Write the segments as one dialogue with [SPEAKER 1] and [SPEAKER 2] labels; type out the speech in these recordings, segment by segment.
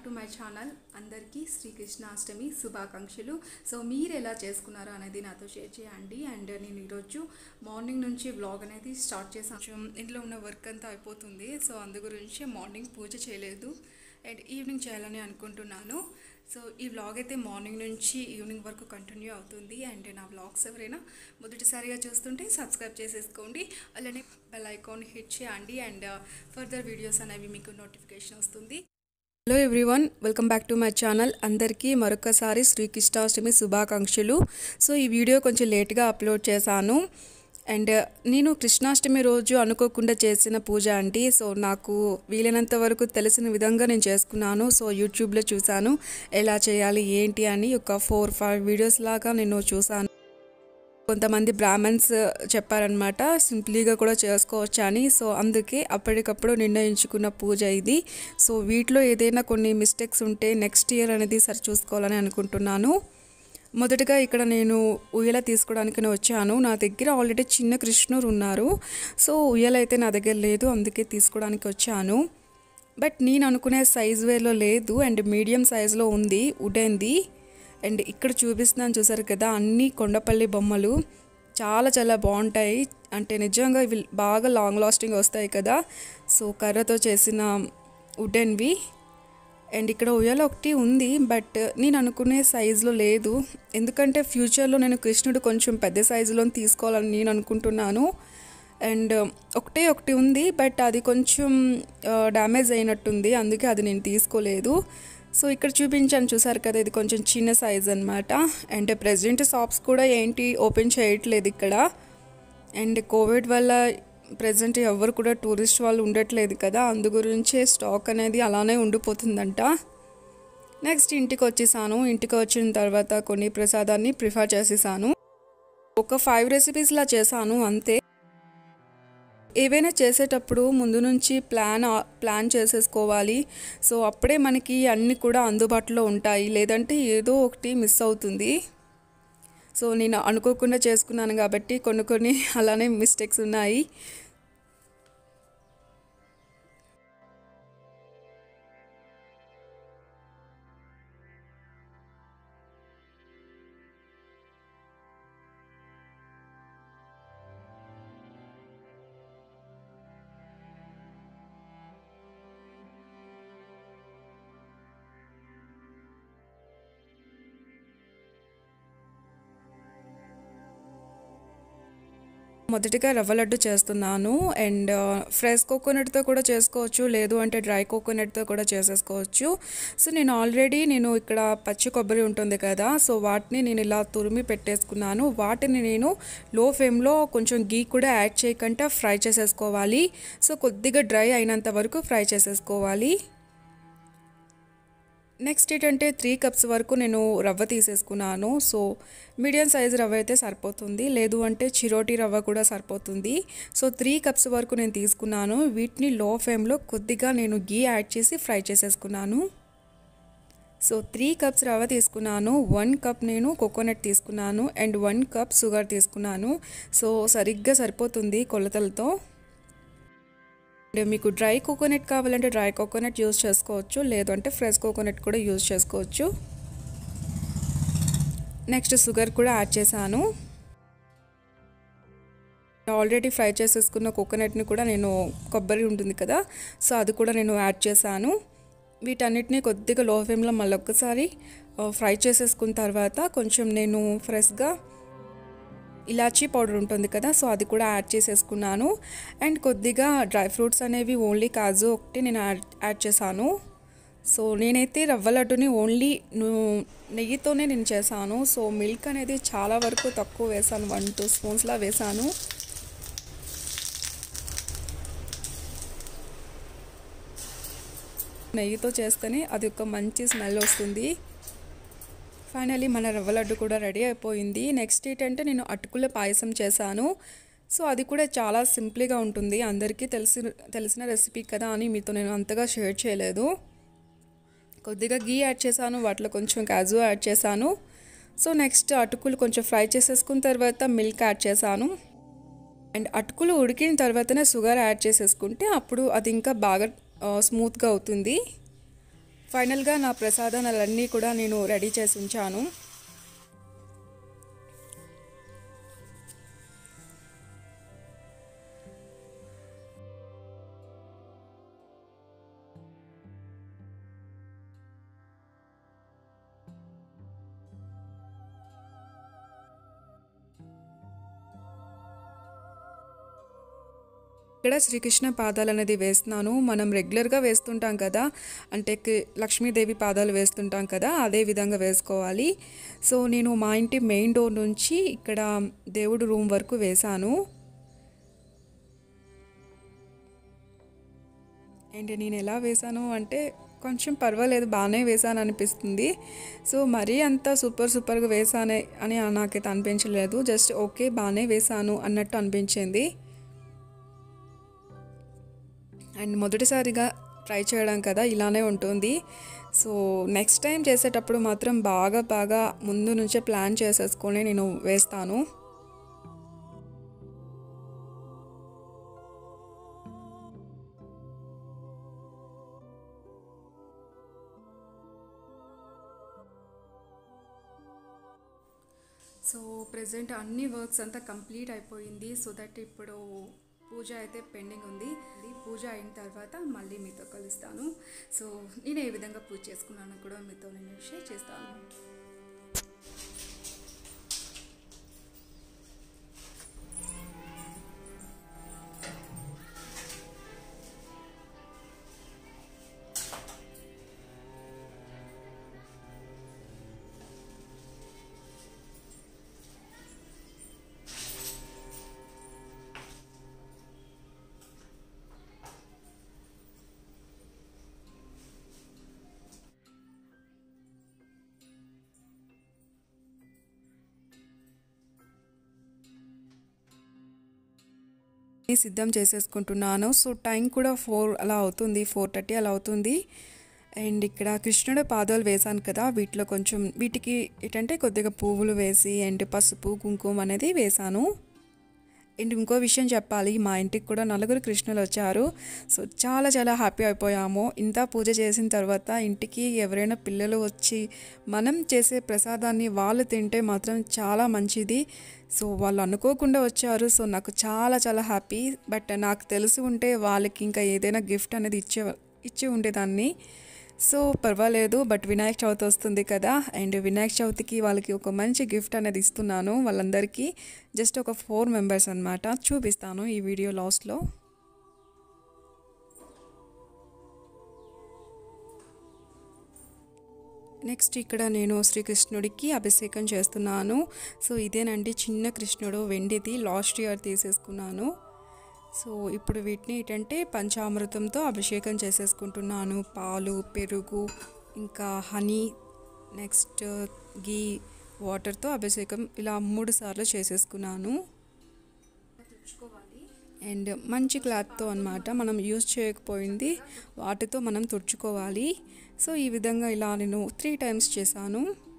[SPEAKER 1] to my channel అందరికీ శ్రీకృష్ణాష్టమి శుభాకాంక్షలు so మీరు ఎలా చేసుకున్నారో అనేది నాతో షేర్ చేయండి అండ్ నేను ఈరోజు మార్నింగ్ నుంచి వ్లాగ్ అనేది స్టార్ట్ చేశాను కొంచెం ఇంట్లో ఉన్న వర్క్ అంతా అయిపోతుంది సో అందు గురించి మార్నింగ్ పూజ చేయలేదు అండ్ ఈవినింగ్ చేయాలని అనుకుంటున్నాను సో ఈ వ్లాగ్ అయితే మార్నింగ్ నుంచి ఈవినింగ్ వరకు కంటిన్యూ అవుతుంది అండ్ నా వ్లాగ్స్ ఎవరైనా మొదటిసారిగా చూస్తుంటే సబ్స్క్రైబ్ చేసేసుకోండి అలానే బెల్ ఐకాన్ హిట్ చేయండి అండ్ ఫర్దర్ వీడియోస్ అనేవి మీకు నోటిఫికేషన్ వస్తుంది hello everyone welcome back to my channel అందరికీ మరొకసారి శ్రీకృష్ణాష్టమి శుభాకాంక్షలు సో ఈ వీడియో కొంచెం లేట్గా అప్లోడ్ చేశాను అండ్ నేను కృష్ణాష్టమి రోజు అనుకోకుండా చేసిన పూజ అండి సో నాకు వీలైనంత వరకు తెలిసిన విధంగా నేను చేసుకున్నాను సో యూట్యూబ్లో చూశాను ఎలా చేయాలి ఏంటి అని ఒక ఫోర్ ఫైవ్ వీడియోస్ లాగా నేను చూశాను కొంతమంది బ్రాహ్మణ్స్ చెప్పారనమాట సింప్లీగా కూడా చేసుకోవచ్చు అని సో అందుకే అప్పటికప్పుడు నిర్ణయించుకున్న పూజ ఇది సో వీటిలో ఏదైనా కొన్ని మిస్టేక్స్ ఉంటే నెక్స్ట్ ఇయర్ అనేది సరి చూసుకోవాలని అనుకుంటున్నాను మొదటగా ఇక్కడ నేను ఉయ్యల తీసుకోవడానికి వచ్చాను నా దగ్గర ఆల్రెడీ చిన్న కృష్ణుడు ఉన్నారు సో ఉయ్యల అయితే నా దగ్గర లేదు అందుకే తీసుకోవడానికి వచ్చాను బట్ నేను అనుకునే సైజ్ వేలో లేదు అండ్ మీడియం సైజులో ఉంది ఉడేంది అండ్ ఇక్కడ చూపిస్తున్నాను చూసారు కదా అన్ని కొండపల్లి బొమ్మలు చాలా చాలా బాగుంటాయి అంటే నిజంగా ఇవి బాగా లాంగ్ లాస్టింగ్ వస్తాయి కదా సో కర్రతో చేసిన వుడెన్వి అండ్ ఇక్కడ ఉయ్యాల ఒకటి ఉంది బట్ నేను అనుకునే సైజులో లేదు ఎందుకంటే ఫ్యూచర్లో నేను కృష్ణుడు కొంచెం పెద్ద సైజులో తీసుకోవాలని నేను అనుకుంటున్నాను అండ్ ఒకటే ఒకటి ఉంది బట్ అది కొంచెం డ్యామేజ్ అయినట్టుంది అందుకే అది నేను తీసుకోలేదు సో ఇక్కడ చూపించాను చూసారు కదా ఇది కొంచెం చిన్న సైజ్ అనమాట అండ్ ప్రెసెంట్ షాప్స్ కూడా ఏంటి ఓపెన్ చేయట్లేదు ఇక్కడ అండ్ కోవిడ్ వల్ల ప్రజెంట్ ఎవరు కూడా టూరిస్ట్ వాళ్ళు ఉండట్లేదు కదా అందు గురించే స్టాక్ అనేది అలానే ఉండిపోతుందంట నెక్స్ట్ ఇంటికి వచ్చేసాను ఇంటికి వచ్చిన తర్వాత కొన్ని ప్రసాదాన్ని ప్రిఫర్ చేసేసాను ఒక ఫైవ్ రెసిపీస్లా చేశాను అంతే ఏవైనా చేసేటప్పుడు ముందు నుంచి ప్లాన్ ప్లాన్ చేసేసుకోవాలి సో అప్పుడే మనకి అన్నీ కూడా అందుబాటులో ఉంటాయి లేదంటే ఏదో ఒకటి మిస్ అవుతుంది సో నేను అనుకోకుండా చేసుకున్నాను కాబట్టి కొన్ని కొన్ని అలానే మిస్టేక్స్ ఉన్నాయి మొదటిగా రవ్వ లడ్డు చేస్తున్నాను అండ్ ఫ్రెష్ కోకోనట్తో కూడా చేసుకోవచ్చు లేదు అంటే డ్రై కోకోనట్తో కూడా చేసేసుకోవచ్చు సో నేను ఆల్రెడీ నేను ఇక్కడ పచ్చి కొబ్బరి ఉంటుంది కదా సో వాటిని నేను ఇలా తురిమి పెట్టేసుకున్నాను వాటిని నేను లో ఫ్లేమ్లో కొంచెం గీ కూడా యాడ్ చేయకుండా ఫ్రై చేసేసుకోవాలి సో కొద్దిగా డ్రై అయినంత వరకు ఫ్రై చేసేసుకోవాలి నెక్స్ట్ ఏంటంటే త్రీ కప్స్ వరకు నేను రవ్వ తీసేసుకున్నాను సో మీడియం సైజ్ రవ్వ అయితే సరిపోతుంది లేదు అంటే చిరోటి రవ్వ కూడా సరిపోతుంది సో త్రీ కప్స్ వరకు నేను తీసుకున్నాను వీటిని లో ఫ్లేమ్లో కొద్దిగా నేను గీ యాడ్ చేసి ఫ్రై చేసేసుకున్నాను సో త్రీ కప్స్ రవ్వ తీసుకున్నాను వన్ కప్ నేను కోకోనట్ తీసుకున్నాను అండ్ వన్ కప్ షుగర్ తీసుకున్నాను సో సరిగ్గా సరిపోతుంది కొలతలతో మీకు డ్రై కోకోనట్ కావాలంటే డ్రై కోకోనట్ యూజ్ చేసుకోవచ్చు లేదంటే ఫ్రెష్ కోకోనట్ కూడా యూజ్ చేసుకోవచ్చు నెక్స్ట్ షుగర్ కూడా యాడ్ చేశాను ఆల్రెడీ ఫ్రై చేసేసుకున్న కోకోనట్ని కూడా నేను కొబ్బరి ఉంటుంది కదా సో అది కూడా నేను యాడ్ చేశాను వీటన్నిటిని కొద్దిగా లో ఫ్లేమ్లో మళ్ళీ ఒక్కసారి ఫ్రై చేసేసుకున్న తర్వాత కొంచెం నేను ఫ్రెష్గా ఇలాచీ పౌడర్ ఉంటుంది కదా సో అది కూడా యాడ్ చేసేసుకున్నాను అండ్ కొద్దిగా డ్రై ఫ్రూట్స్ అనేవి ఓన్లీ కాజు ఒకటి నేను యాడ్ యాడ్ చేశాను సో నేనైతే రవ్వ లడ్డుని ఓన్లీ నెయ్యితోనే నేను చేశాను సో మిల్క్ అనేది చాలా వరకు తక్కువ వేసాను వన్ టూ స్పూన్స్లా వేసాను నెయ్యితో చేస్తేనే అది ఒక మంచి స్మెల్ వస్తుంది ఫైనలీ మన రవ్వ లడ్డు కూడా రెడీ అయిపోయింది నెక్స్ట్ ఏంటంటే నేను అటుకుల పాయసం చేశాను సో అది కూడా చాలా సింపుల్గా ఉంటుంది అందరికీ తెలిసి తెలిసిన రెసిపీ కదా అని మీతో నేను అంతగా షేర్ చేయలేదు కొద్దిగా గీ యాడ్ చేశాను వాటిలో కొంచెం కాజు యాడ్ చేశాను సో నెక్స్ట్ అటుకులు కొంచెం ఫ్రై చేసేసుకున్న తర్వాత మిల్క్ యాడ్ చేశాను అండ్ అటుకులు ఉడికిన తర్వాతనే షుగర్ యాడ్ చేసేసుకుంటే అప్పుడు అది ఇంకా బాగా స్మూత్గా అవుతుంది ఫైనల్గా నా ప్రసాదాలన్నీ కూడా నేను రెడీ చేసి ఉంచాను ఇక్కడ శ్రీకృష్ణ పాదాలు అనేది వేస్తున్నాను మనం రెగ్యులర్గా వేస్తుంటాం కదా అంటే కి- లక్ష్మీదేవి పాదాలు వేస్తుంటాం కదా అదే విధంగా వేసుకోవాలి సో నేను మా ఇంటి మెయిన్ డోర్ నుంచి ఇక్కడ దేవుడు రూమ్ వరకు వేశాను అండ్ నేను ఎలా వేశాను అంటే కొంచెం పర్వాలేదు బాగానే వేసాను అనిపిస్తుంది సో మరీ అంత సూపర్ సూపర్గా వేసానే అని నాకైతే అనిపించలేదు జస్ట్ ఓకే బాగానే వేసాను అన్నట్టు అనిపించింది అండ్ మొదటిసారిగా ట్రై చేయడం కదా ఇలానే ఉంటుంది సో నెక్స్ట్ టైం చేసేటప్పుడు మాత్రం బాగా బాగా ముందు నుంచే ప్లాన్ చేసేసుకొని నేను వేస్తాను సో ప్రజెంట్ అన్ని వర్క్స్ అంతా కంప్లీట్ అయిపోయింది సో దట్ ఇప్పుడు పూజ అయితే పెండింగ్ ఉంది ఇది పూజ అయిన తర్వాత మళ్ళీ మీతో కలుస్తాను సో నేను ఏ విధంగా పూజ చేసుకున్నాను కూడా మీతో నేను షేర్ చేస్తాను సిద్ధం చేసేసుకుంటున్నాను సో టైం కూడా ఫోర్ అలా అవుతుంది ఫోర్ థర్టీ అలా అవుతుంది అండ్ ఇక్కడ కృష్ణుడు పాదాలు వేశాను కదా వీటిలో కొంచెం వీటికి ఏంటంటే కొద్దిగా పువ్వులు వేసి అండ్ పసుపు కుంకుమ అనేది వేశాను అండ్ ఇంకో విషయం చెప్పాలి మా ఇంటికి కూడా నలుగురు కృష్ణులు వచ్చారు సో చాలా చాలా హ్యాపీ అయిపోయాము ఇంత పూజ చేసిన తర్వాత ఇంటికి ఎవరైనా పిల్లలు వచ్చి మనం చేసే ప్రసాదాన్ని వాళ్ళు తింటే మాత్రం చాలా మంచిది సో వాళ్ళు అనుకోకుండా వచ్చారు సో నాకు చాలా చాలా హ్యాపీ బట్ నాకు తెలిసి ఉంటే వాళ్ళకి ఇంకా ఏదైనా గిఫ్ట్ అనేది ఇచ్చే ఇచ్చి ఉండేదాన్ని సో పర్వాలేదు బట్ వినాయక చవితి వస్తుంది కదా అండ్ వినాయక చవితికి వాళ్ళకి ఒక మంచి గిఫ్ట్ అనేది ఇస్తున్నాను వాళ్ళందరికీ జస్ట్ ఒక ఫోర్ మెంబర్స్ అనమాట చూపిస్తాను ఈ వీడియో లాస్ట్లో నెక్స్ట్ ఇక్కడ నేను శ్రీకృష్ణుడికి అభిషేకం చేస్తున్నాను సో ఇదేనండి చిన్న కృష్ణుడు వెండిది లాస్ట్ ఇయర్ తీసేసుకున్నాను సో ఇప్పుడు వీటిని ఏంటంటే పంచామృతంతో అభిషేకం చేసేసుకుంటున్నాను పాలు పెరుగు ఇంకా హనీ నెక్స్ట్ గీ వాటర్తో అభిషేకం ఇలా మూడు సార్లు చేసేసుకున్నాను అండ్ మంచి క్లాత్తో అనమాట మనం యూజ్ చేయకపోయింది వాటితో మనం తుడుచుకోవాలి సో ఈ విధంగా ఇలా నేను త్రీ టైమ్స్ చేశాను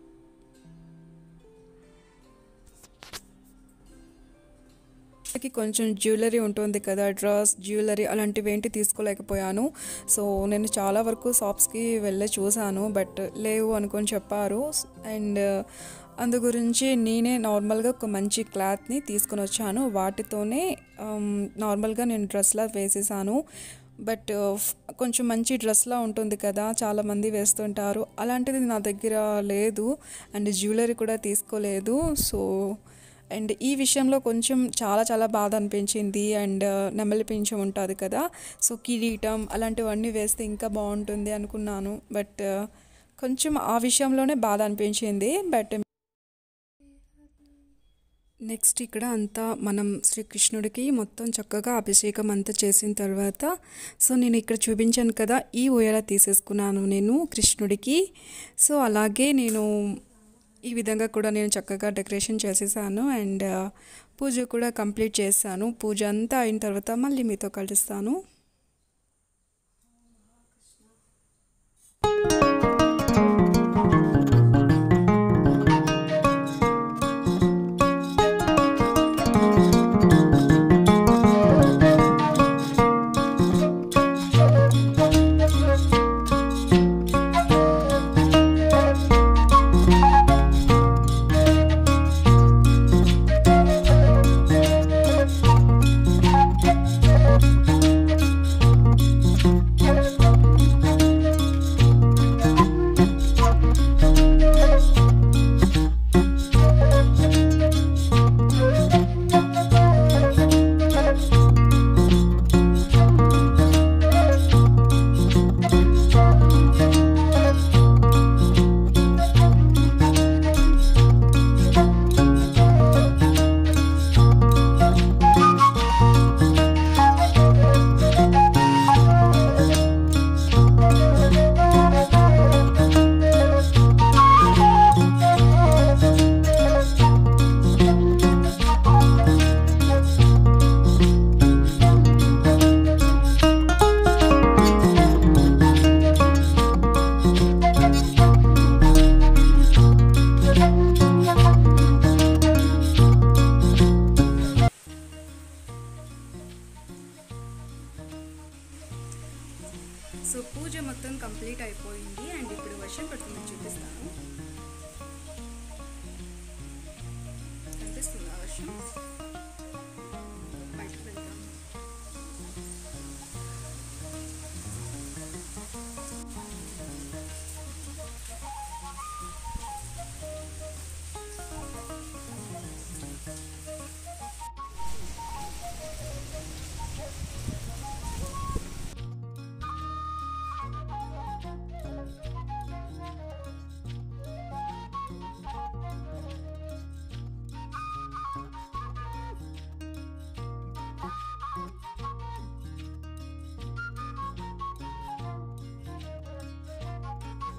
[SPEAKER 1] కొంచెం జ్యువెలరీ ఉంటుంది కదా డ్రెస్ జ్యువెలరీ అలాంటివి ఏంటి తీసుకోలేకపోయాను సో నేను చాలా వరకు షాప్స్కి వెళ్ళి చూశాను బట్ లేవు అనుకొని చెప్పారు అండ్ అందు గురించి నేనే నార్మల్గా ఒక మంచి క్లాత్ని తీసుకొని వచ్చాను వాటితోనే నార్మల్గా నేను డ్రెస్లా వేసేసాను బట్ కొంచెం మంచి డ్రెస్లా ఉంటుంది కదా చాలామంది వేస్తుంటారు అలాంటిది నా దగ్గర లేదు అండ్ జ్యువెలరీ కూడా తీసుకోలేదు సో అండ్ ఈ విషయంలో కొంచెం చాలా చాలా బాధ అనిపించింది అండ్ నెమలి పింఛం ఉంటుంది కదా సో కిరీటం అలాంటివన్నీ వేస్తే ఇంకా బాగుంటుంది అనుకున్నాను బట్ కొంచెం ఆ విషయంలోనే బాధ అనిపించింది బట్ నెక్స్ట్ ఇక్కడ అంతా మనం శ్రీకృష్ణుడికి మొత్తం చక్కగా అభిషేకం అంతా చేసిన తర్వాత సో నేను ఇక్కడ చూపించాను కదా ఈ ఉయ్యాల తీసేసుకున్నాను నేను కృష్ణుడికి సో అలాగే నేను ఈ విధంగా కూడా నేను చక్కగా డెకరేషన్ చేసేసాను అండ్ పూజ కూడా కంప్లీట్ చేశాను పూజ అంతా అయిన తర్వాత మళ్ళీ మీతో కలుస్తాను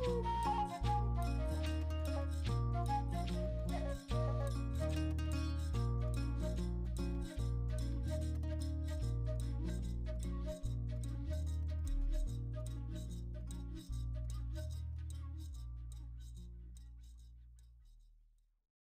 [SPEAKER 2] Thank